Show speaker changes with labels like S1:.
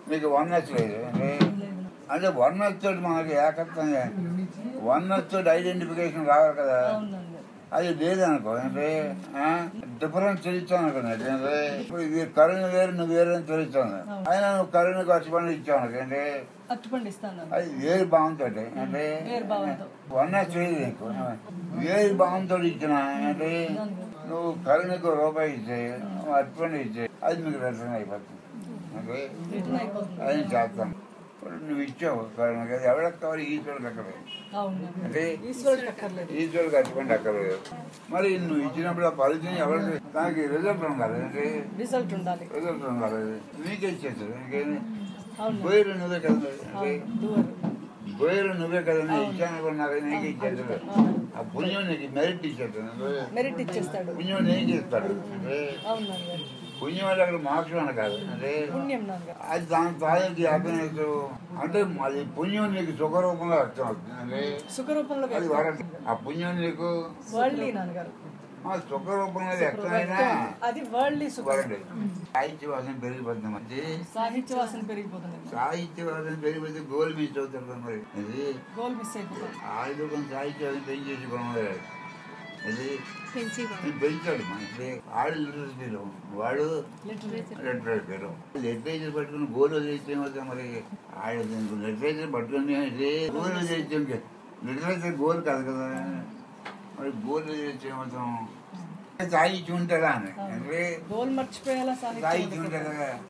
S1: మీకు వన్ నచ్చలేదు అంటే అంటే వన్ నచ్చోడు మనకి ఏకత్వంగా వన్ నచ్చోడు ఐడెంటిఫికేషన్ రావాలి కదా
S2: అవునండి
S1: అది లేదనుకో అంటే డిఫరెన్స్ తెలుస్తాను అనుకోండి అంటే ఇప్పుడు ఇది కరుణ వేరు నువ్వు వేరు అని తెలుస్తాను అయినా నువ్వు కరుణకు వచ్చి పండు ఇచ్చావు అనుకో అంటే
S2: అట్టుపండి ఇస్తాను
S1: అది వేరు భావంతో అంటే
S2: వేరు భావంతో.
S1: వన్ నచ్చలేదు నీకు వేరు భావంతో ఇచ్చిన అంటే నువ్వు కరుణకు రూపాయి ఇచ్చే నువ్వు అర్పణ ఇచ్చే అది మీకు రిటర్న్ అయిపోతుంది అంటే
S2: రిటర్న్ అయిపోతుంది
S1: అది చేస్తాం ఇప్పుడు నువ్వు ఇచ్చావు కరుణకి అది ఎవరికి కావాలి ఈశ్వరుడికి అక్కడ
S2: అవునండి
S1: అంటే
S2: ఈశ్వరుడికి అక్కర్లేదు
S1: ఈశ్వరుడికి అటువంటి అక్కర్లేదు మరి నువ్వు ఇచ్చినప్పుడు ఆ ఫలితం ఎవరికి దానికి రిజల్ట్ ఉండాలి అంటే
S2: రిజల్ట్ ఉండాలి
S1: రిజల్ట్ ఉండాలి నీకే ఇచ్చేస్తుంది నీకేమి
S2: అవును
S1: బోయిరు నువ్వే కదా అంటే
S2: అవును డూవర్
S1: బోయిరు నువ్వే కదా నేను ఇచ్చాను నాకు నీకే ఇచ్చేస్తుంది ఆ పుణ్యం నీకు మెరిట్ ఇచ్చేస్తుంది
S2: మెరిట్ ఇచ్చేస్తాడు
S1: పుణ్యం నీకు ఇస్తాడు అంటే
S2: అవును నాన్నగారు
S1: పుణ్యం అంటే అక్కడ మోక్షం అని కాదు అంటే
S2: పుణ్యం నాన్నగారు
S1: అది దాని తాలూకు హ్యాపీనెస్ అంటే అది పుణ్యం నీకు సుఖరూపంలో అర్థం అవుతుంది అంటే
S2: సుఖ రూపంలో
S1: అది వాడండి ఆ పుణ్యం నీకు
S2: వరల్డ్లీ నాన్నగారు
S1: ఆ సుఖ రూపంలో వ్యక్తమైనా
S2: అది వరల్డ్లీ సుఖం
S1: వాడండి సాహిత్య వాసన పెరిగిపోతుంది మంచి
S2: సాహిత్య వాసన పెరిగిపోతుంది
S1: సాహిత్య వాసన పెరిగిపోతే గోల్ మిస్ అవుతారు మరి ఇది
S2: గోల్ మిస్ అయిపోతుంది
S1: ఆయుధం సాహిత్య వాసన పెంచేసి కొనలేదు ఇది
S3: పెంచి
S1: ఇది పెంచాడు మనకి ఆడు లిటరసీలో వాడు
S2: లిటరేచర్
S1: లిటరేచర్ లిటరేచర్ పట్టుకుని గోల్ వదిలేస్తే ఏమవుతుంది మరి ఆడు లిటరేచర్ పట్టుకుని ఇది గోల్ వదిలేస్తే లిటరేచర్ గోల్ కాదు కదా మరి గోల్ వదిలేస్తే ఏమవుతాం సాహిత్యం ఉంటాడా అని అంటే
S2: గోల్ మర్చిపోయేలా సాహిత్యం
S1: సాహిత్యం
S2: ఉండకూడదు.
S1: ఉంటాడు కదా